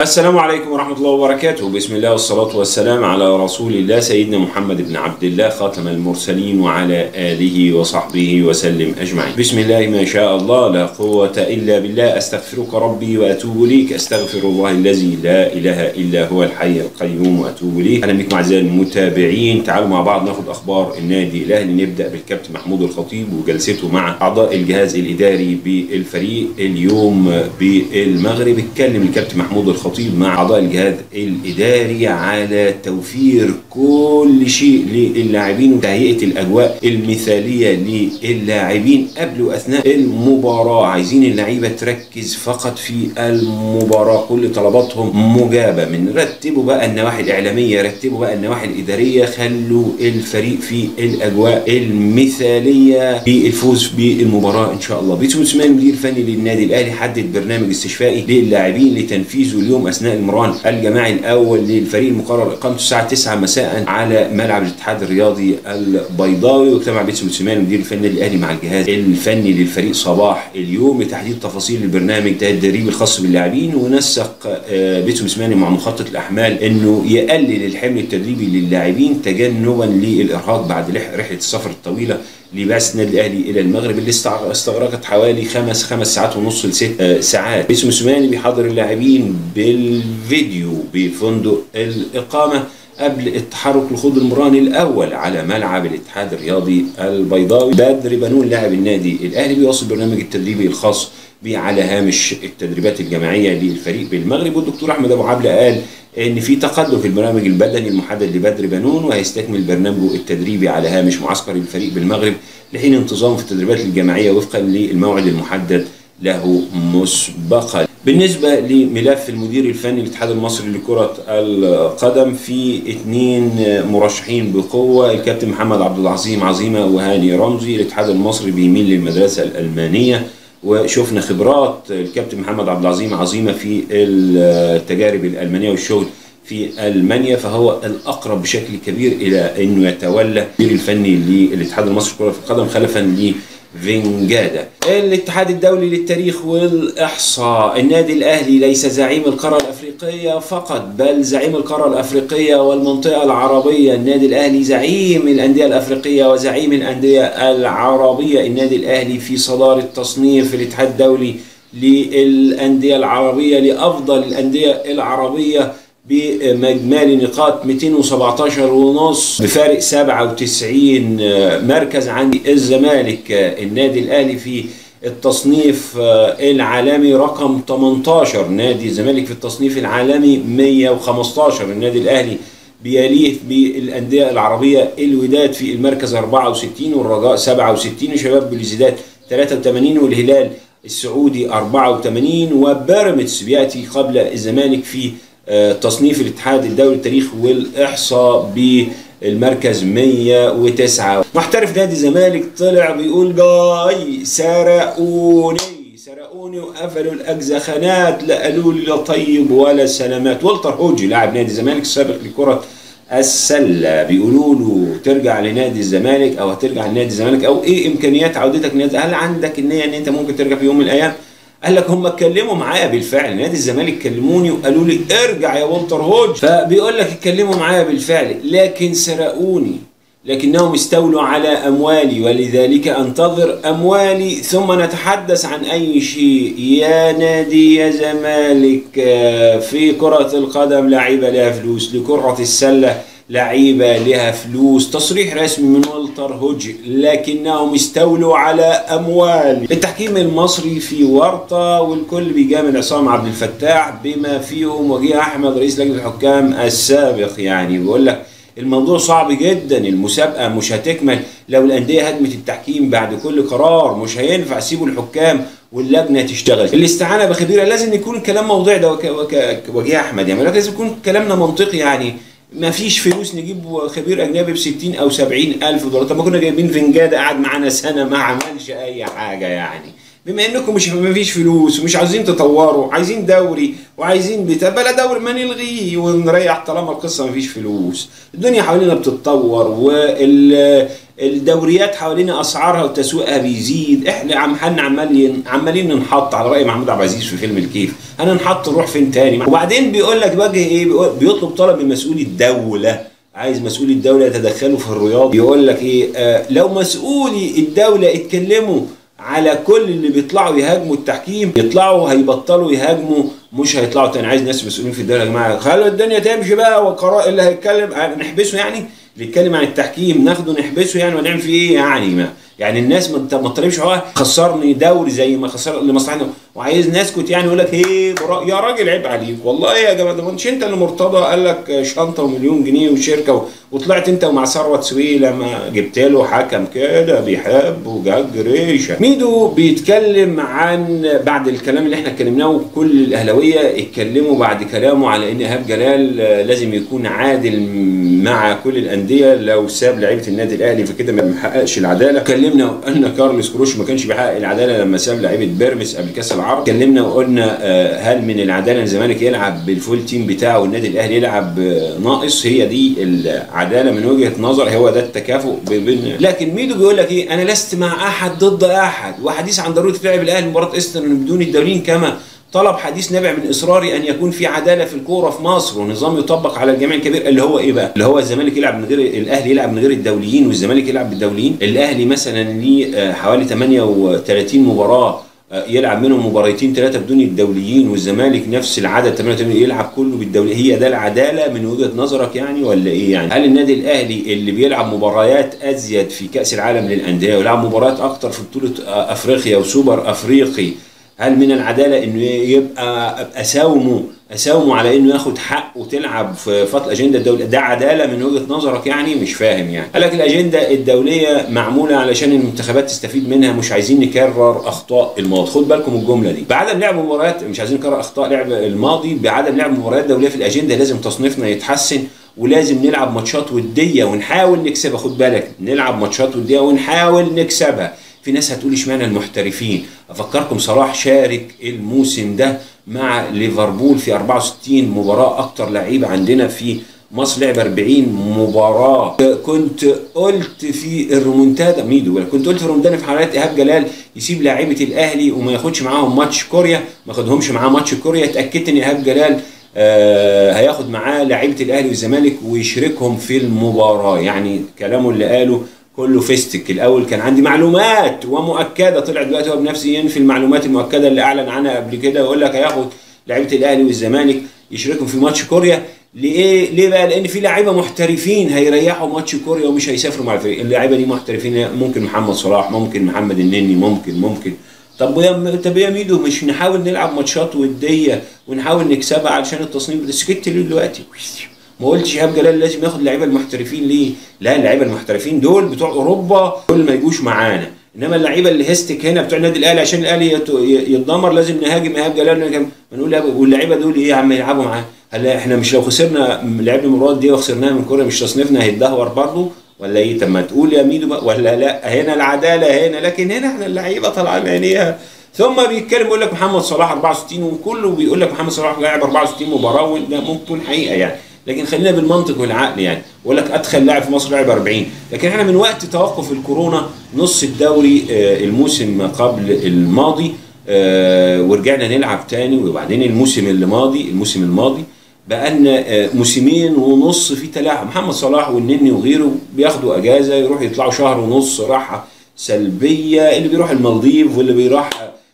السلام عليكم ورحمة الله وبركاته بسم الله والصلاة والسلام على رسول الله سيدنا محمد بن عبد الله خاتم المرسلين وعلى آله وصحبه وسلم أجمعين بسم الله ما شاء الله لا قوة إلا بالله أستغفرك ربي وأتوب إليك أستغفر الله الذي لا إله إلا هو الحي القيوم وأتوب إليه أهلا بكم أعزائي المتابعين تعالوا مع بعض ناخد أخبار النادي الأهلي نبدأ بالكابتن محمود الخطيب وجلسته مع أعضاء الجهاز الإداري بالفريق اليوم بالمغرب اتكلم الكابتن محمود الخطيب مع أعضاء الجهاز الإداري على توفير كل شيء للاعبين وتهيئة الأجواء المثالية للاعبين قبل وأثناء المباراة عايزين اللعيبة تركز فقط في المباراة كل طلباتهم مجابة من رتبوا بقى النواحي الإعلامية رتبوا بقى النواحي الإدارية خلوا الفريق في الأجواء المثالية بالفوز بالمباراة إن شاء الله بيتسو عثمان المدير الفني للنادي الأهلي حدد برنامج استشفائي للاعبين لتنفيذه اليوم اثناء المران الجماعي الاول للفريق المقرر اقامته الساعه 9 مساء على ملعب الاتحاد الرياضي البيضاوي واجتمع بيتسو سليمان المدير الفني الاهلي مع الجهاز الفني للفريق صباح اليوم لتحديد تفاصيل البرنامج التدريبي الخاص باللاعبين ونسق بيتسو سليمان مع مخطط الاحمال انه يقلل الحمل التدريبي للاعبين تجنبا للارهاق بعد رحله السفر الطويله لبعث النادي الاهلي الى المغرب اللي استغرقت حوالي خمس خمس ساعات ونص لست ساعات باسم سوماني بيحضر اللاعبين بالفيديو بفندق الاقامه قبل التحرك لخوض المران الاول على ملعب الاتحاد الرياضي البيضاوي بدر بنون لاعب النادي الاهلي بيواصل برنامج التدريبي الخاص به على هامش التدريبات الجماعيه للفريق بالمغرب والدكتور احمد ابو عبله قال ان في تقدم في البرنامج البدني المحدد لبدر بنون وهيستكمل برنامجه التدريبي على هامش معسكر الفريق بالمغرب لحين انتظامه في التدريبات الجماعيه وفقا للموعد المحدد له مسبقا بالنسبه لملف المدير الفني للاتحاد المصري لكره القدم في اثنين مرشحين بقوه الكابتن محمد عبد العظيم عظيمه وهاني رمزي الاتحاد المصري بيميل للمدرسه الالمانيه وشفنا خبرات الكابتن محمد عبد العظيم عظيمه في التجارب الالمانيه والشغل في المانيا فهو الاقرب بشكل كبير الى انه يتولى المدير الفني للاتحاد المصري لكره القدم خلفا ل فينجادا الاتحاد الدولي للتاريخ والإحصاء النادي الأهلي ليس زعيم القارة الأفريقية فقط بل زعيم القارة الأفريقية والمنطقة العربية النادي الأهلي زعيم الأندية الأفريقية وزعيم الأندية العربية النادي الأهلي في صدارة تصنيف الاتحاد الدولي للأندية العربية لأفضل الأندية العربية بمجمالي نقاط 217 ونص بفارق 97 مركز عن الزمالك النادي الاهلي في التصنيف العالمي رقم 18 نادي الزمالك في التصنيف العالمي 115 النادي الاهلي بيليه بالانديه العربيه الوداد في المركز 64 والرجاء 67 وشباب بلوزيداد 83 والهلال السعودي 84 وبيراميدز بياتي قبل الزمالك في تصنيف الاتحاد الدولي للتاريخ والاحصاء بالمركز 109 محترف نادي الزمالك طلع بيقول جاي سرقوني سرقوني وقفلوا الاجزخانات لا قالوا لي لا طيب ولا سلامات والتر هوجي لاعب نادي الزمالك السابق لكره السله بيقولوا له ترجع لنادي الزمالك او هترجع لنادي الزمالك او ايه امكانيات عودتك لنادي هل عندك النيه ان انت ممكن ترجع في يوم من الايام قال لك هم اتكلموا معايا بالفعل نادي الزمالك كلموني وقالوا لي ارجع يا والتر هوج فبيقول لك اتكلموا معايا بالفعل لكن سرقوني لكنهم استولوا على اموالي ولذلك انتظر اموالي ثم نتحدث عن اي شيء يا نادي يا زمالك في كره القدم لعيبه لها فلوس لكره السله لعيبة لها فلوس تصريح رسمي من والتر هوج لكنهم استولوا على أموال التحكيم المصري في ورطة والكل بيجامل عصام عبد الفتاح بما فيهم وجيه أحمد رئيس لجنة الحكام السابق يعني بيقول لك الموضوع صعب جدا المسابقة مش هتكمل لو الأندية هدمت التحكيم بعد كل قرار مش هينفع سيبوا الحكام واللجنه تشتغل الاستعانه بخبيره لازم يكون الكلام موضوع ده وك... وك... وجيه احمد يعني لازم يكون كلامنا منطقي يعني ما فيش فلوس نجيب خبير اجنبي ب 60 او 70 الف دولار طب ما كنا جايبين فنجاده قعد معانا سنه ما عملش اي حاجه يعني بما انكم مش مفيش فلوس ومش عايزين تطوروا عايزين دوري وعايزين بتاع بلا دوري ما نلغيه ونريح طالما القصه مفيش فلوس الدنيا حوالينا بتتطور وال الدوريات حوالينا اسعارها وتسويقها بيزيد احنا عم حنا عمالين عمالين ننحط على راي محمود عبد العزيز في فيلم الكيف هننحط نروح فين تاني وبعدين بيقول لك بقى ايه بيطلب طلب من مسؤول الدوله عايز مسؤول الدوله يتدخلوا في الرياضه بيقول لك ايه آه لو مسؤولي الدوله اتكلموا على كل اللي بيطلعوا يهاجموا التحكيم يطلعوا هيبطلوا يهاجموا مش هيطلعوا تاني عايز ناس مسؤولين في الدوله يا جماعه خلوا الدنيا تمشي بقى وقرار اللي هيتكلم نحبسه يعني اللي يتكلم عن التحكيم ناخده نحبسه يعني ونعمل فيه ايه يعني ما يعني الناس ما ما تطلبش هو خسرني دوري زي ما خسر لمصلحتنا وعايز نسكت يعني يقول لك ايه يا راجل عيب عليك والله يا جماعه ده مش انت اللي مرتضى قال لك شنطه ومليون جنيه وشركه وطلعت انت ومع ثروت سويله ما جبت له حكم كده بيحب وجاج ريشه ميدو بيتكلم عن بعد الكلام اللي احنا اتكلمناه كل الاهلاويه اتكلموا بعد كلامه على ان ايهاب جلال لازم يكون عادل مع كل الانديه لو ساب لعيبه النادي الاهلي فكده ما بيحققش العداله اتكلمنا وقلنا كارلوس كروش ما كانش بيحقق العداله لما ساب لعيبه بيرمس قبل كاس العرب اتكلمنا وقلنا هل من العداله ان الزمالك يلعب بالفول تيم بتاعه والنادي الاهلي يلعب ناقص هي دي العداله من وجهه نظر هو ده التكافؤ بين لكن ميدو بيقول لك ايه انا لست مع احد ضد احد وحديث عن ضروره لعب الاهلي مباراه استرن بدون الدولين كما طلب حديث نابع من اصراري ان يكون في عداله في الكوره في مصر ونظام يطبق على الجميع الكبير اللي هو ايه بقى؟ اللي هو الزمالك يلعب من غير الاهلي يلعب من غير الدوليين والزمالك يلعب بالدوليين، الاهلي مثلا ليه حوالي 38 مباراه يلعب منهم مباراتين ثلاثه بدون الدوليين والزمالك نفس العدد 88 يلعب كله بالدولي هي ده العداله من وجهه نظرك يعني ولا ايه يعني؟ هل النادي الاهلي اللي بيلعب مباريات ازيد في كاس العالم للانديه ويلعب مباريات اكتر في بطوله افريقيا وسوبر افريقي هل من العداله انه يبقى اساومه اساومه على انه ياخد حقه وتلعب في فتره الاجنده الدوليه ده عداله من وجهه نظرك يعني مش فاهم يعني قال لك الاجنده الدوليه معموله علشان المنتخبات تستفيد منها مش عايزين نكرر اخطاء الماضي خد بالكم الجمله دي بعدم لعب مباريات مش عايزين نكرر اخطاء لعب الماضي بعدم لعب مباريات دوليه في الاجنده لازم تصنيفنا يتحسن ولازم نلعب ماتشات وديه ونحاول نكسبها خد بالك نلعب ماتشات وديه ونحاول نكسبها في ناس هتقول اشمعنى المحترفين افكركم صلاح شارك الموسم ده مع ليفربول في 64 مباراه اكتر لعيب عندنا في مصر لعب 40 مباراه كنت قلت في الرومونتادا ميدو كنت قلت في الرومونتادا في حالات ايهاب جلال يسيب لاعيبه الاهلي وما ياخدش معاهم ماتش كوريا ما خدهمش معاه ماتش كوريا اتاكدت ان ايهاب جلال آه هياخد معاه لعيبه الاهلي والزمالك ويشركهم في المباراه يعني كلامه اللي قاله كله فيستك الاول كان عندي معلومات ومؤكده طلع دلوقتي هو بنفسه ينفي المعلومات المؤكده اللي اعلن عنها قبل كده ويقول لك هياخد لعيبه الاهلي والزمالك يشاركهم في ماتش كوريا ليه ليه بقى لان في لعيبه محترفين هيريحوا ماتش كوريا ومش هيسافروا مع الفريق اللعيبه دي محترفين ممكن محمد صلاح ممكن محمد النني ممكن ممكن طب يا طب يا ميدو مش نحاول نلعب ماتشات وديه ونحاول نكسبها علشان التصنيف ده سكت ليه دلوقتي ما قلتش ايهاب جلال لازم ياخد اللعيبه المحترفين ليه؟ لا اللعيبه المحترفين دول بتوع اوروبا دول ما يجوش معانا انما اللعيبه اللي هستك هنا بتوع النادي الاهلي عشان الاهلي يتدمر لازم نهاجم ايهاب جلال نقول واللعيبه دول ايه يا عم يلعبوا معاه؟ هلا احنا مش لو خسرنا لعبنا المباراه دي وخسرناها من كوريا مش تصنيفنا هيتدهور برضه ولا ايه طب ما تقول يا ميدو بقى ولا لا هنا العداله هنا لكن هنا احنا اللعيبه طالعه عينيها ثم بيتكلم يقول لك محمد صلاح 64 وكله بيقول لك محمد صلاح لاعب 64 مباراه وده ممكن تكون حقيقه يعني لكن خلينا بالمنطق والعقل يعني بقول لك ادخل لاعب في مصر لعب 40 لكن احنا من وقت توقف الكورونا نص الدوري الموسم قبل الماضي ورجعنا نلعب تاني وبعدين الموسم اللي ماضي الموسم الماضي بقالنا موسمين ونص في تلاعب محمد صلاح والنني وغيره بياخدوا اجازه يروحوا يطلعوا شهر ونص راحه سلبيه اللي بيروح المالديف واللي بيروح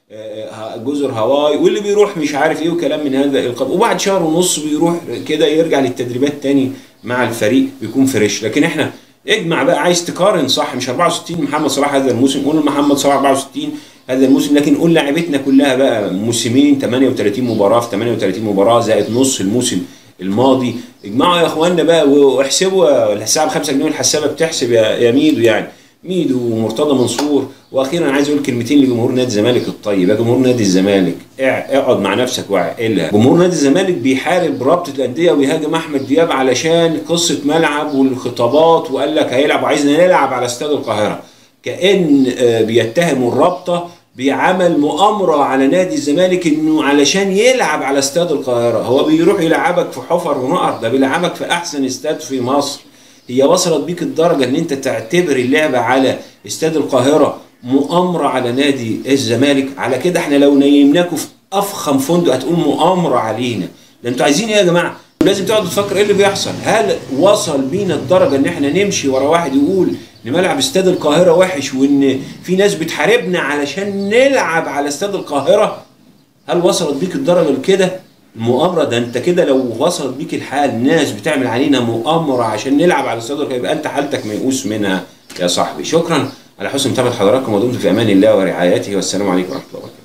جزر هاواي واللي بيروح مش عارف ايه وكلام من هذا القبيل وبعد شهر ونص بيروح كده يرجع للتدريبات تاني مع الفريق بيكون فريش لكن احنا اجمع بقى عايز تقارن صح مش 64 محمد صلاح هذا الموسم قول محمد صلاح 64 هذا الموسم لكن قول لعيبتنا كلها بقى موسمين 38 مباراه في 38 مباراه زائد نص الموسم الماضي اجمعوا يا اخوانا بقى واحسبوا الحساب 5 جنيه والحسابه بتحسب يا, يا ميدو يعني ميدو ومرتضى منصور واخيرا عايز اقول كلمتين لجمهور نادي الزمالك الطيب يا جمهور نادي الزمالك اقعد مع نفسك وعقلها جمهور نادي الزمالك بيحارب رابطه الانديه ويهاجم احمد دياب علشان قصه ملعب والخطابات وقال لك هيلعب وعايزنا نلعب على استاد القاهره كان بيتهموا الرابطه بعمل مؤامرة على نادي الزمالك انه علشان يلعب على استاد القاهرة هو بيروح يلعبك في حفر ونقر ده بيلعبك في احسن استاد في مصر هي وصلت بيك الدرجة ان انت تعتبر اللعبة على استاد القاهرة مؤامرة على نادي الزمالك على كده احنا لو نيمناكم في افخم فندق هتقول مؤامرة علينا ده انتوا عايزين ايه يا جماعة لازم تقعدوا تفكر ايه اللي بيحصل هل وصل بينا الدرجة ان احنا نمشي ورا واحد يقول ان ملعب استاد القاهرة وحش وان في ناس بتحاربنا علشان نلعب على استاد القاهرة هل وصلت بيك الدرجة لكده المؤامرة ده انت كده لو وصلت بيك الحال ناس بتعمل علينا مؤامرة عشان نلعب على استاد القاهرة يبقى انت حالتك ميؤوس منها يا صاحبي شكرا على حسن متابعة حضراتكم ودمتم في امان الله ورعايته والسلام عليكم ورحمة الله وبركاته